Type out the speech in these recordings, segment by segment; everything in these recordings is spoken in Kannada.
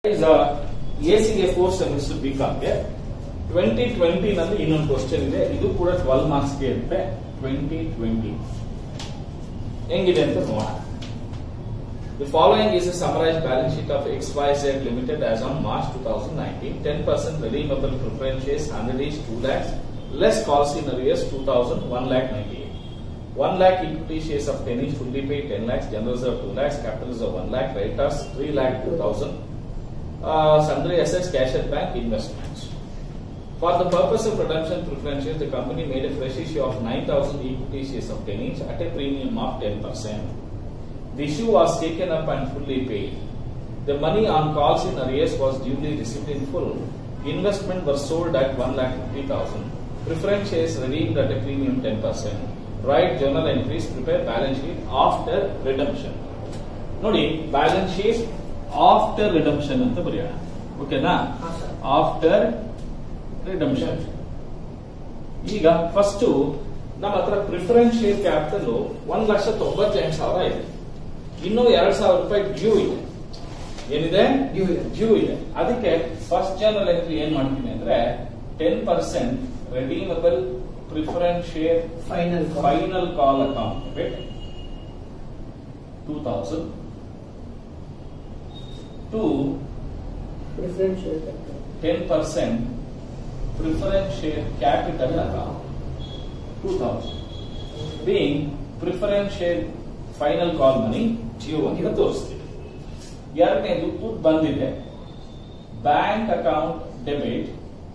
ಎಸಿಗೆ ಫೋರ್ ಸೆಮಿಸ್ಟರ್ ಬಿ ಕಾಮ್ಗೆ ಟ್ವೆಂಟಿ ಟ್ವೆಂಟಿ ನಲ್ಲಿ ಇನ್ನೊಂದು ಕ್ವಶನ್ ಇದೆ ಇದು ಕೂಡ ಟ್ವೆಲ್ ಮಾರ್ಕ್ಸ್ಗೆ ಇರುತ್ತೆ ಟ್ವೆಂಟಿ ಟ್ವೆಂಟಿ ಹೆಂಗಿದೆ ಅಂತ ನೋಡೋಣ The following is a summarized balance sheet of XYZ Limited as on March 2019. 10% redeemable preference shares, 100 is 2 lakhs, less calls in arrears 2000, 1 lakh 98. 1 lakh equity shares of 10 is fully paid 10 lakhs, general reserve 2 lakhs, capital reserve 1 lakh, writers 3 lakh 2000, uh, sundry assets, cash at bank, investments. For the purpose of redemption preference shares, the company made a fresh issue of 9000 equity shares of 10 each at a premium of 10%. The issue was taken up and fully paid. The money on calls in arrears was duly received in full. Investment was sold at 1,50,000. Preference shares redeemed at a premium 10%. Write journal entries, prepare balance sheet after redemption. ನೋಡಿ ಬ್ಯಾಲೆನ್ಸ್ ಶೀಟ್ ಆಫ್ಟರ್ ರಿಡಮ್ಷನ್ ಅಂತ ಬರೆಯೋಣ ಓಕೆನಾ ಹಾ, ಸರ್. ಆಫ್ಟರ್ ರಿಡಮ್ಷನ್ ಈಗ ಫಸ್ಟ್ ನಮ್ಮ ಹತ್ರ ಪ್ರಿಫರೆನ್ಸ್ ಶೇರ್ ಕ್ಯಾಪಿಟಲ್ ಒಂದ್ ಲಕ್ಷ ತೊಂಬತ್ತೆಂಟು ಸಾವಿರ ಇದೆ ಇನ್ನು ಎರಡ್ ಸಾವಿರ ರೂಪಾಯಿ ಡ್ಯೂ ಇದೆ ಏನಿದೆ Due ಇದೆ. ಡ್ಯೂ ಇದೆ ಅದಕ್ಕೆ ಫಸ್ಟ್ ಜನರಲ್ ಎಂಟ್ರಿ ಏನ್ ಮಾಡ್ತೀನಿ ಅಂದ್ರೆ ten percent redeemable preference share final final call account debit two thousand to preference ten percent preference share capital account two thousand being preference share final call money due ಅಂತ ತೋರಿಸ್ತೀವಿ ಎರಡನೇದು ದುಡ್ಡು ಬಂದಿದೆ bank account debit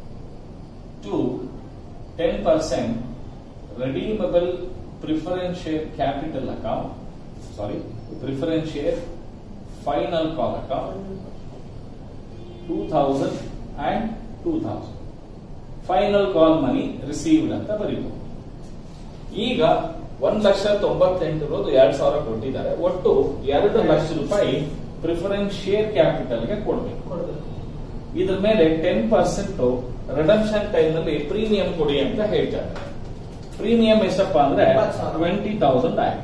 to ten percent redeemable preference share capital account sorry preference share final call account two thousand and two thousand final call money received ಅಂತ ಬರೀಬಹುದು ಈಗ ಒಂದ್ ಲಕ್ಷ ತೊಂಬತ್ತೆಂಟು ಇರೋದು ಎರಡ್ ಸಾವಿರ ಕೊಟ್ಟಿದ್ದಾರೆ ಒಟ್ಟು ಎರಡು ಲಕ್ಷ ರೂಪಾಯಿ ಪ್ರಿಫರೆನ್ಸ್ ಶೇರ್ ಕ್ಯಾಪಿಟಲ್ಗೆ ಕೊಡಬೇಕು ಕೊಡಬೇಕು ಇದ್ರ ಮೇಲೆ ಟೆನ್ ಪರ್ಸೆಂಟ್ ರಿಡಮ್ಷನ್ ಟೈಮ್ ನಲ್ಲಿ ಪ್ರೀಮಿಯಂ ಕೊಡಿ ಅಂತ ಹೇಳ್ತಾರೆ ಪ್ರೀಮಿಯಂ ಎಷ್ಟಪ್ಪ ಅಂದ್ರೆ ಇಪ್ಪತ್ತು ಸಾವಿರ. ಟ್ವೆಂಟಿ ತೌಸಂಡ್ ಆಯ್ತು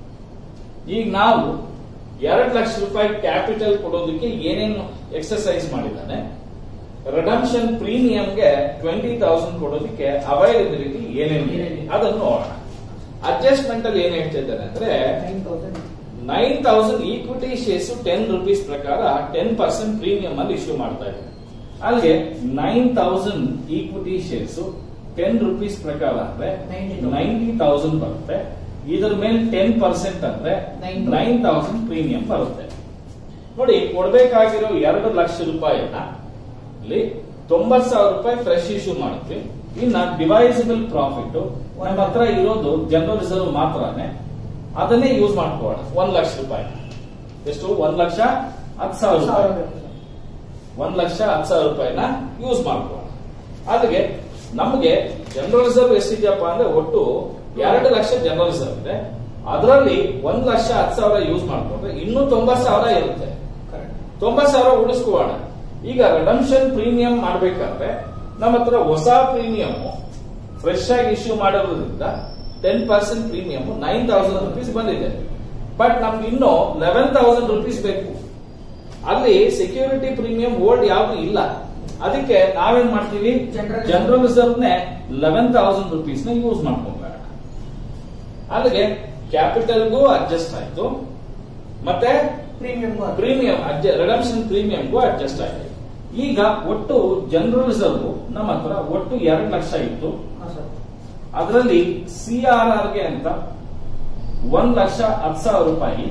ಈಗ ನಾವು ಎರಡು ಲಕ್ಷ ರೂಪಾಯಿ ಕ್ಯಾಪಿಟಲ್ ಕೊಡೋದಕ್ಕೆ ಏನೇನು ಎಕ್ಸರ್ಸೈಸ್ ಮಾಡಿದ್ದಾನೆ ರಿಡಮ್ಷನ್ ಪ್ರೀಮಿಯಂಗೆ ಟ್ವೆಂಟಿ ತೌಸಂಡ್ ಕೊಡೋದಕ್ಕೆ ಅವೈಲಬಿಲಿಟಿ ಏನೇನಿದೆ ಏನೇನಿದೆ? ಅದನ್ನು ನೋಡೋಣ ಅಡ್ಜಸ್ಟ್ಮೆಂಟ್ ಅಲ್ಲಿ ಏನ್ ಹೇಳ್ತಾ ಇದ್ದಾರೆ ಅಂದ್ರೆ nine thousand nine thousand equity shares ten rupees ಪ್ರಕಾರ ಟೆನ್ ಪರ್ಸೆಂಟ್ ಪ್ರೀಮಿಯಂ ಅಲ್ಲಿ ಇಶ್ಯೂ ಮಾಡ್ತಾ ಇದ್ದಾರೆ ಅಲ್ಲಿಗೆ nine thousand equity shares ten rupees ಪ್ರಕಾರ ಅಂದ್ರೆ 90,000. ನೈಂಟಿ ತೌಸಂಡ್ ಬರುತ್ತೆ ಇದ್ರ ಮೇಲೆ ಟೆನ್ ಪರ್ಸೆಂಟ್ ಅಂದ್ರೆ 9,000. ನೈನ್ ತೌಸಂಡ್ ಪ್ರೀಮಿಯಂ ಬರುತ್ತೆ ನೋಡಿ ಕೊಡ್ಬೇಕಾಗಿರೋ ಎರಡು ಲಕ್ಷ ರೂಪಾಯಿನ ಅಲ್ಲಿ ತೊಂಬತ್ ಸಾವಿರ ರೂಪಾಯಿ ಫ್ರೆಶ್ ಇಶ್ಯೂ ಮಾಡುತ್ತೆ ಇನ್ನ ಡಿವೈಸಬಲ್ ಪ್ರಾಫಿಟ್ ನಮ್ಮ ಹತ್ರ ಇರೋದು ಜನರಲ್ ರಿಸರ್ವ್ ಮಾತ್ರನೇ ಅದನ್ನೇ ಯೂಸ್ ಮಾಡ್ಕೋಣ ಒಂದ್ ಲಕ್ಷ ರೂಪಾಯಿ ಎಷ್ಟು ಒಂದ್ ಲಕ್ಷ ಹತ್ತು ಸಾವಿರ ರೂಪಾಯಿ ಒಂದ್ ಲಕ್ಷ ಹತ್ತು ಸಾವಿರ ರೂಪಾಯಿನ ಯೂಸ್ ಮಾಡ್ಕೋಣ ಅಲ್ಲಿಗೆ ನಮಗೆ ಜನರಲ್ ರಿಸರ್ವ್ ಎಷ್ಟಿದೆಯಪ್ಪ ಅಂದ್ರೆ ಒಟ್ಟು ಎರಡು ಲಕ್ಷ ಜನರಲ್ ರಿಸರ್ವ್ ಇದೆ ಅದರಲ್ಲಿ ಒಂದ್ ಲಕ್ಷ ಹತ್ತು ಸಾವಿರ ಯೂಸ್ ಮಾಡ್ಕೊಂಡ್ರೆ ಇನ್ನೂ ತೊಂಬತ್ ಸಾವಿರ ಇರುತ್ತೆ ಕರೆಕ್ಟ್ ತೊಂಬತ್ ಸಾವಿರ ಉಳಿಸ್ಕೋಣ ಈಗ ರಿಡಮ್ಷನ್ ಪ್ರೀಮಿಯಂ ಮಾಡ್ಬೇಕಾದ್ರೆ ನಮ್ಮ ಹತ್ರ ಹೊಸ ಪ್ರೀಮಿಯಂ ಫ್ರೆಶ್ ಆಗಿ ಇಶ್ಯೂ ಮಾಡೋದ್ರಿಂದ ten percent premium nine thousand rupees ಬಂದಿದೆ ಬಟ್ ನಮ್ಗೆ ಇನ್ನೂ ಲೆವೆನ್ ತೌಸಂಡ್ ರುಪೀಸ್ ಬೇಕು ಅಲ್ಲಿ ಸೆಕ್ಯೂರಿಟಿ ಪ್ರೀಮಿಯಂ ಓಲ್ಡ್ ಯಾವ್ದು ಇಲ್ಲ ಅದಕ್ಕೆ ನಾವೇನ್ ಮಾಡ್ತೀವಿ General- ಜನರಲ್ ರಿಸರ್ವ್ ನೆ ಲೆವೆನ್ ತೌಸಂಡ್ ರುಪೀಸ್ ನ ಯೂಸ್ ಮಾಡ್ಕೊಂಬೇಡ ಅಲ್ಲಿಗೆ ಕ್ಯಾಪಿಟಲ್ಗೂ ಅಡ್ಜಸ್ಟ್ ಆಯ್ತು ಮತ್ತೆ ಪ್ರೀಮಿಯಂ ಪ್ರೀಮಿಯಂ ರಿಡಮ್ಷನ್ ಪ್ರೀಮಿಯಂಗೂ ಅಡ್ಜಸ್ಟ್ ಆಗಿದೆ ಈಗ ಒಟ್ಟು ಜನರಲ್ ರಿಸರ್ವ್ ನಮ್ಮ ಹತ್ರ ಒಟ್ಟು ಎರಡು ಲಕ್ಷ ಇತ್ತು ಹಾ ಸರ್ ಅದರಲ್ಲಿ ಸಿ ಆರ್ ಆರ್ ಗೆ ಅಂತ ಒಂದ್ ಲಕ್ಷ ಹತ್ತು ಸಾವಿರ ರೂಪಾಯಿ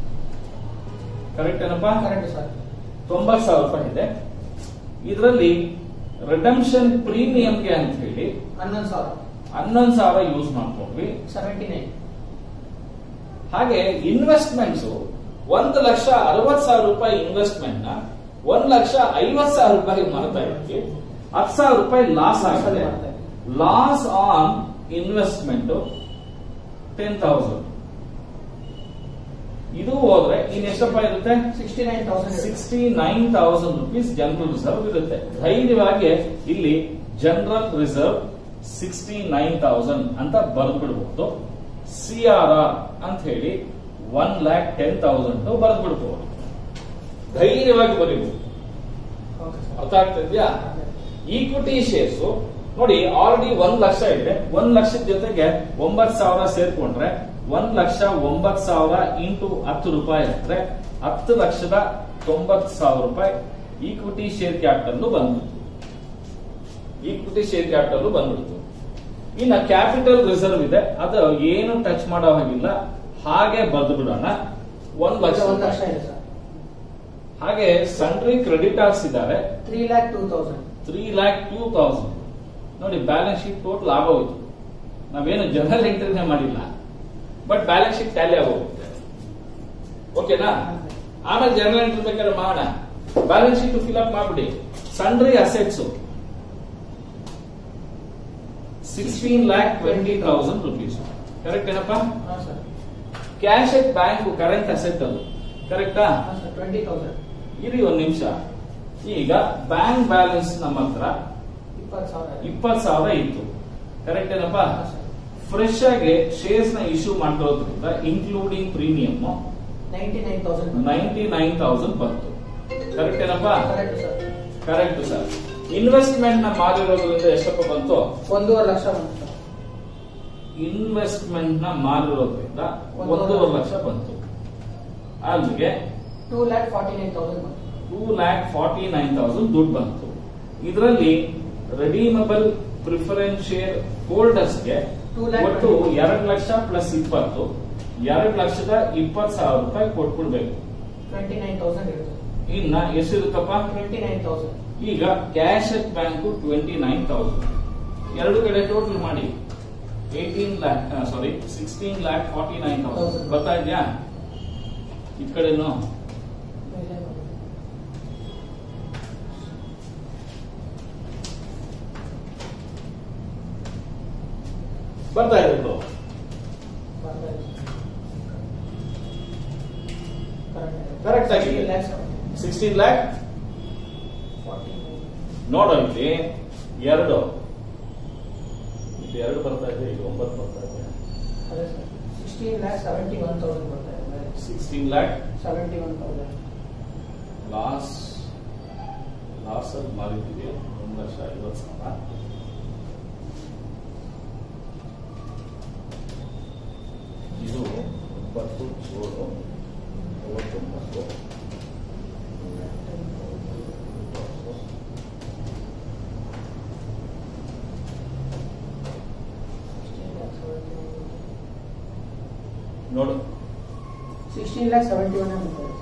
ಕರೆಕ್ಟ್ ಏನಪ್ಪಾ ಕರೆಕ್ಟ್ ಸರ್ ತೊಂಬತ್ ಸಾವಿರ ರೂಪಾಯಿ ಇದೆ ಇದರಲ್ಲಿ ರಿಡಮ್ಷನ್ ಪ್ರೀಮಿಯಂಗೆ ಅಂತ ಹೇಳಿ ಹನ್ನೊಂದು ಸಾವಿರ ಹನ್ನೊಂದು ಸಾವಿರ ಯೂಸ್ ಮಾಡ್ಕೊಂಡ್ವಿ ಸೆವೆಂಟಿ ನೈನ್ ಹಾಗೆ ಇನ್ವೆಸ್ಟ್ಮೆಂಟ್ಸ್ ಒಂದು ಲಕ್ಷ ಅರವತ್ ಸಾವಿರ ರೂಪಾಯಿ ಇನ್ವೆಸ್ಟ್ಮೆಂಟ್ ನ ಒಂದ್ ಲಕ್ಷ ಐವತ್ ಸಾವಿರ ರೂಪಾಯಿ ಮಾಡ್ತಾ ಇದ್ವಿ ಹತ್ತು ಸಾವಿರ ರೂಪಾಯಿ ಲಾಸ್ ಆಗಿದೆ ಮಾಡ್ತಾ ಇದ್ವಿ. Loss on investment ten thousand ಇದು ಹೋದ್ರೆ ಇನ್ ಎಷ್ಟಪ್ಪ ಇರುತ್ತೆ sixty nine thousand sixty nine thousand rupees general reserve ಇರುತ್ತೆ ಧೈರ್ಯವಾಗಿ ಇಲ್ಲಿ general reserve sixty nine thousand ಅಂತ ಬರೆದು ಬಿಡಬಹುದು ಸಿ ಆರ್ ಆರ್ ಅಂತ ಹೇಳಿ ಒನ್ ಲ್ಯಾಕ್ ಟೆನ್ ತೌಸಂಡ್ ಬರೆದು ಬಿಡ್ಬೋದು ಧೈರ್ಯವಾಗಿ ಬರೀಬಹುದು ಓಕೆ ಸರ್ ಅರ್ಥ ಆಗ್ತಾ ಇದೆಯಾ ಈಕ್ವಿಟಿ ಶೇರ್ಸ್ ನೋಡಿ ಆಲ್ರೆಡಿ ಒಂದ್ ಲಕ್ಷ ಇದೆ ಒಂದ್ ಲಕ್ಷದ ಜೊತೆಗೆ ಒಂಬತ್ ಸಾವಿರ ಸೇರ್ಕೊಂಡ್ರೆ ಒಂದ್ ಲಕ್ಷ ಒಂಬತ್ ಸಾವಿರ ಇಂಟು ಹತ್ತು ರೂಪಾಯಿ ಅಂದ್ರೆ ಹತ್ತು ಲಕ್ಷದ ತೊಂಬತ್ ಸಾವಿರ ರೂಪಾಯಿ ಈಕ್ವಿಟಿ ಶೇರ್ ಕ್ಯಾಪಿಟಲ್ ಬಂದ್ಬಿಡ್ತು ಈಕ್ವಿಟಿ ಶೇರ್ ಕ್ಯಾಪಿಟಲ್ ಬಂದ್ಬಿಡ್ತು ಇನ್ನ ಕ್ಯಾಪಿಟಲ್ ರಿಸರ್ವ್ ಇದೆ ಅದು ಏನು ಟಚ್ ಮಾಡೋ ಹಾಗಿಲ್ಲ ಹಾಗೆ ಬರೆದು ಬಿಡೋಣ ಒಂದ್ ಲಕ್ಷ ಒಂದು ಲಕ್ಷ ಇದೆ ಸರ್ ಹಾಗೆ ಸನ್ರಿ ಕ್ರೆಡಿಟರ್ಸ್ ಇದ್ದಾರೆ three lakh two thousand three lakh two thousand ನೋಡಿ ಬ್ಯಾಲೆನ್ಸ್ ಶೀಟ್ ಟೋಟಲ್ ಆಗೋಯ್ತು ನಾವೇನು ಜನರಲ್ ಎಂಟ್ರಿನೇ ಮಾಡಿಲ್ಲ ಬಟ್ ಬ್ಯಾಲೆನ್ಸ್ ಶೀಟ್ ಟ್ಯಾಲಿ ಆಗೋಗುತ್ತೆ ಓಕೆನಾ ಆಮೇಲೆ ಜನರಲ್ ಎಂಟ್ರಿ ಬೇಕಾದ್ರೆ ಮಾಡೋಣ ಬ್ಯಾಲೆನ್ಸ್ ಶೀಟ್ ಫಿಲ್ ಅಪ್ ಮಾಡ್ಬಿಡಿ sundry assets sixteen lakh twenty thousand rupees correct ಏನಪ್ಪಾ ಹಾಂ sir cash at bank current asset ಅದು ಕರೆಕ್ಟಾ ಹಾಂ ಸರ್ ಟ್ವೆಂಟಿ ತೌಸಂಡ್ ಇರಿ ಒಂದ್ ನಿಮಿಷ ಈಗ ಬ್ಯಾಂಕ್ ಬ್ಯಾಲೆನ್ಸ್ ನಮ್ಮ ಹತ್ರ ಇಪ್ಪತ್ತು ಸಾವಿರ ಇಪ್ಪತ್ ಸಾವಿರ ಇತ್ತು ಕರೆಕ್ಟ್ ಏನಪ್ಪಾ ಹಾಂ ಸರ್ ಫ್ರೆಶ್ ಆಗಿ ಶೇರ್ಸ್ ನ ಇಶ್ಯೂ ಮಾಡಿರೋದ್ರಿಂದ including premium ninety nine thousand ninety nine thousand ಬಂತು ಕರೆಕ್ಟ್ ಏನಪ್ಪಾ correct sir correct sir investment ನ ಮಾಡಿರೋದ್ರಿಂದ ಎಷ್ಟಪ್ಪ ಬಂತು ಒಂದೂವರೆ ಲಕ್ಷ ಬಂತು ಸರ್ ಇನ್ವೆಸ್ಟ್ಮೆಂಟ್ ನ ಮಾಡಿರೋದ್ರಿಂದ ಒಂದೂವರೆ ಒಂದೂವರೆ ಲಕ್ಷ ಬಂತು ಅಲ್ಲಿಗೆ two lakh forty nine thousand ಬಂತು two lakh forty nine thousand ದುಡ್ಡು ಬಂತು ಇದರಲ್ಲಿ ರೆಡೀಮಬಲ್ ಪ್ರಿಫರೆನ್ಸ್ ಶೇರ್ ಹೋಲ್ಡರ್ಸ್ಗೆ Two lakh ಒಟ್ಟು twenty. ಎರಡು ಲಕ್ಷ ಪ್ಲಸ್ ಇಪ್ಪತ್ತು ಎರಡು ಲಕ್ಷದ ಇಪ್ಪತ್ತು ಸಾವಿರ ರೂಪಾಯಿ ಕೊಟ್ಬಿಡ್ಬೇಕು ಟ್ವೆಂಟಿ ನೈನ್ ತೌಸಂಡ್ ಇರುತ್ತೆ ಇನ್ನ ಎಷ್ಟಿರುತ್ತಪ್ಪ ಟ್ವೆಂಟಿ ನೈನ್ ತೌಸಂಡ್ ಈಗ cash at bank twenty nine thousand ಎರಡು ಕಡೆ ಟೋಟಲ್ ಮಾಡಿ eighteen lakh sorry sixteen lakh forty nine thousand Thousand. ಬರ್ತಾ ಇದೆಯಾ ಈ ಕಡೆನು ಬರ್ತಾ ಇರೋದು Correct ಆಗಿದೆ. ಸಿಕ್ಸ್ಟೀನ್ ಲ್ಯಾಕ್ ನೋಡೋ ಇಲ್ಲಿ ಎರಡು ಇಲ್ಲಿ ಎರಡು ಬರ್ತಾ ಇದೆ ಇಲ್ಲಿ ಒಂಬತ್ತು ಬರ್ತಾ ಇದೆ sixteen lakh seventy one thousand ಬರ್ತಾ ಇದೆ sixteen lakh seventy one thousand loss loss ಅಲ್ಲಿ ಮಾರಿದ್ದೀವಿ ಒಂದು ಲಕ್ಷ ಐವತ್ತು ಸಾವಿರ ಇದು ಇಪ್ಪತ್ತು ಏಳು ಮೂವತ್ತೊಂಬತ್ತು ನೋಡು sixteen lakh seventy one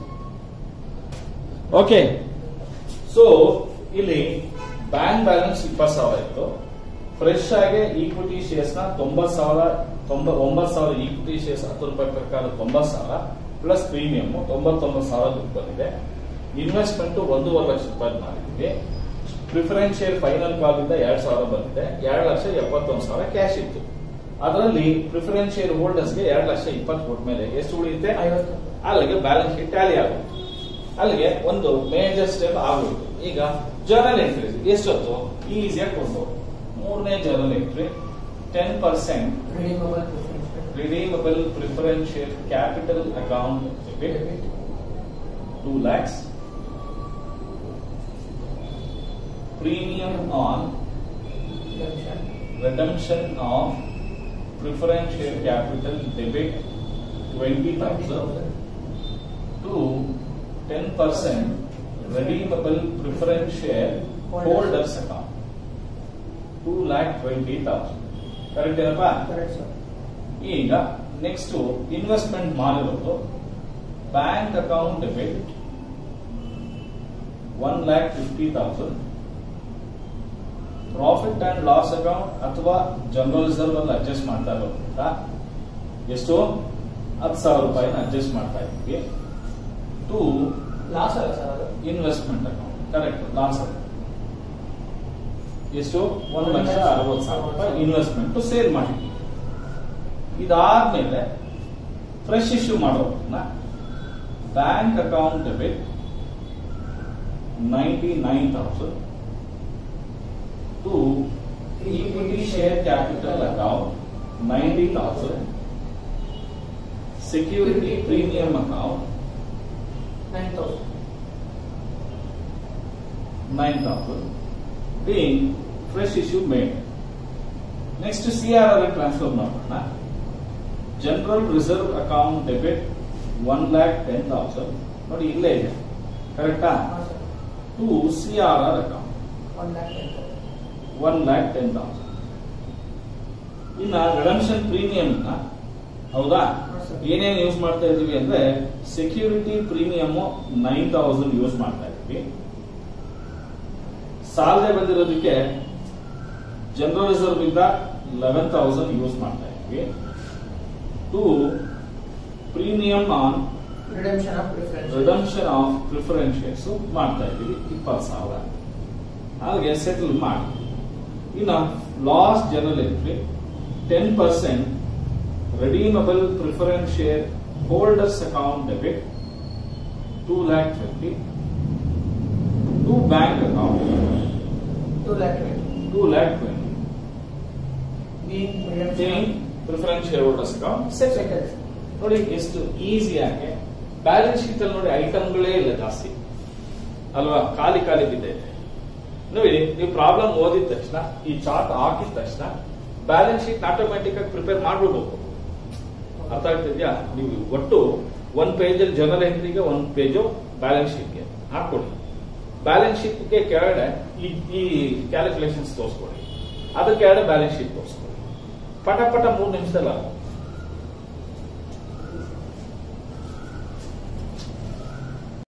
okay so ಇಲ್ಲಿ ಬ್ಯಾಂಕ್ ಬ್ಯಾಲೆನ್ಸ್ ಇಪ್ಪತ್ತು ಸಾವಿರ ಇತ್ತು ಫ್ರೆಶ್ ಆಗಿ ಈಕ್ವಿಟಿ ಶೇರ್ಸ್ ನ ತೊಂಬತ್ ಸಾವಿರ ತೊಂಬ ಒಂಬತ್ತು ಸಾವಿರ ಈಕ್ವಿಟಿ ಶೇರ್ಸ್ ಹತ್ತು ರೂಪಾಯಿ ಪ್ರಕಾರ ತೊಂಬತ್ ಸಾವಿರ ಪ್ಲಸ್ ಪ್ರೀಮಿಯಂ ತೊಂಬತ್ತೊಂಬತ್ತು ಸಾವಿರ ದುಡ್ಡು ಬಂದಿದೆ ಇನ್ವೆಸ್ಟ್ಮೆಂಟ್ ಒಂದೂವರೆ ಲಕ್ಷ ರೂಪಾಯಿ ಮಾಡಿದ್ವಿ ಪ್ರಿಫರೆನ್ಸ್ ಶೇರ್ ಫೈನಲ್ ಕಾಲ್ ಇಂದ ಎರಡ್ ಸಾವಿರ ಬಂದಿದೆ ಎರಡು ಲಕ್ಷ ಎಪ್ಪತ್ತೊಂದು ಸಾವಿರ ಕ್ಯಾಶ್ ಇತ್ತು ಅದರಲ್ಲಿ ಪ್ರಿಫರೆನ್ಸ್ ಶೇರ್ ಹೋಲ್ಡರ್ಸ್ ಗೆ ಎರಡು ಲಕ್ಷ ಇಪ್ಪತ್ತು ಕೊಟ್ಟ ಮೇಲೆ ಎಷ್ಟು ಉಳಿಯುತ್ತೆ ಐವತ್ತು ಅಲ್ಲಿಗೆ ಬ್ಯಾಲೆನ್ಸ್ ಶೀಟ್ ಟ್ಯಾಲಿ ಆಗುತ್ತೆ ಅಲ್ಲಿಗೆ ಒಂದು ಮೇಜರ್ ಸ್ಟೆಪ್ ಆಗೋಯ್ತು ಈಗ ಜರ್ನಲ್ ಎಂಟ್ರಿ ಎಷ್ಟೊತ್ತು ಈಸಿಯಾಗಿ ಕೊಡ್ಬೋದು ಮೂರನೇ journal entry ten percent redeemable preference redeemable preference share capital account debit two lakhs premium on redemption of preference share capital debit 20,000 to 10% redeemable preference share holders account 2 lakh 20,000 correct ಏನಪ್ಪಾ ಕರೆಕ್ಟ್ ಸರ್ ಈಗ ನೆಕ್ಸ್ಟ್ ಇನ್ವೆಸ್ಟ್ಮೆಂಟ್ ಮಾಡಿರೋದು bank account debit one lakh fifty thousand profit and loss account ಅಥವಾ ಜನರಲ್ ರಿಸರ್ವ್ ಅಲ್ಲಿ ಅಡ್ಜಸ್ಟ್ ಮಾಡ್ತಾ ಇರೋದ್ರಿಂದ ಎಷ್ಟು ಹತ್ತು ಸಾವಿರ ರೂಪಾಯಿನ ಅಡ್ಜಸ್ಟ್ ಮಾಡ್ತಾ ಇದ್ವಿ ಟು ಲಾಸ್ ಅಲ್ಲ ಸರ್ ಅದು ಇನ್ವೆಸ್ಟ್ಮೆಂಟ್ ಅಕೌಂಟ್ ಕರೆಕ್ಟ್ ಲಾಸ್ ಎಷ್ಟು ಒಂದು ಲಕ್ಷ ಅರವತ್ತು ಸಾವಿರ ರೂಪಾಯಿ ಇನ್ವೆಸ್ಟ್ಮೆಂಟ್ ಸೇಲ್ ಮಾಡಿದ್ವಿ ಇದಾದ್ಮೇಲೆ ಫ್ರೆಶ್ ಇಶ್ಯೂ ಮಾಡೋದನ್ನ bank account debit ninety nine thousand to equity share capital account ninety thousand security premium account nine thousand nine thousand being fresh issue made next C R R transfer ಮಾಡೋಣ general reserve account debit one lakh ten thousand ನೋಡಿ ಇಲ್ಲೇ ಇದೆ ಕರೆಕ್ಟಾ ಹಾಂ sir to C R R account one lakh ten one lakh ten thousand ಇನ್ನ ರಿಡಮ್ಷನ್ ಪ್ರೀಮಿಯಂ ಹೌದಾ ಹಾಂ ಸರ್. ಏನೇನು ಯೂಸ್ ಮಾಡ್ತಾ ಇದೀವಿ ಅಂದ್ರೆ security premium nine thousand use ಮಾಡ್ತಾ ಇದೀವಿ ಸಾಲದೆ ಬಂದಿರೋದಕ್ಕೆ ಜನರಲ್ ರಿಸರ್ವ್ ಇಂದ ಲೆವೆನ್ ತೌಸಂಡ್ ಯೂಸ್ ಮಾಡ್ತಾ ಇದ್ವಿ to premium on redemption of preference redemption of preference shares ಮಾಡ್ತಾ ಇದ್ದೀವಿ ಇಪ್ಪತ್ತು ಸಾವಿರ ಹಾಗೆ ಸೆಟಲ್ ಮಾಡಿ ಇನ್ನು last general entry ten percent redeemable preference shareholders account debit two lakh twenty to bank account two lakh twenty two lakh twenty being thing redemption preference shareholders account set settle ನೋಡಿ ಎಷ್ಟು ಈಸಿಯಾಗಿ ಬ್ಯಾಲೆನ್ಸ್ ಶೀಟ್ ಅಲ್ಲಿ ನೋಡಿ ಐಟಮ್ಗಳೇ ಇಲ್ಲ ಜಾಸ್ತಿ ಅಲ್ವಾ ಖಾಲಿ ಖಾಲಿ ಬಿದ್ದೈತೆ ನೋಡಿ ನೀವು ಪ್ರಾಬ್ಲಮ್ ಓದಿದ ತಕ್ಷಣ ಈ ಚಾರ್ಟ್ ಹಾಕಿದ ತಕ್ಷಣ ಬ್ಯಾಲೆನ್ಸ್ ಶೀಟ್ ಆಟೋಮ್ಯಾಟಿಕ್ ಆಗಿ ಪ್ರಿಪೇರ್ ಮಾಡ್ಬಿಡ್ಬೇಕು ಅರ್ಥ ಆಗ್ತಿದ್ಯಾ ನೀವು ಒಟ್ಟು ಒಂದ್ ಪೇಜ್ ಅಲ್ಲಿ ಜನರಲ್ ಎಂಟ್ರಿಗೆ ಒಂದ್ ಪೇಜು ಬ್ಯಾಲೆನ್ಸ್ ಶೀಟ್ಗೆ ಹಾಕೊಳ್ಳಿ ಬ್ಯಾಲೆನ್ಸ್ ಶೀಟ್ಗೆ ಕೆಳಗಡೆ ಈ ಈ ಕ್ಯಾಲ್ಕುಲೇಷನ್ಸ್ ತೋರಿಸ್ಕೊಡಿ ಅದ್ರ ಕೆಳಗಡೆ ಬ್ಯಾಲೆನ್ಸ್ ಶೀಟ್ ತೋರಿಸ್ಕೊಡಿ ಪಟ ಪಟ ಮೂರು ನಿಮಿಷದಲ್ಲಿ ಆಗುತ್ತೆ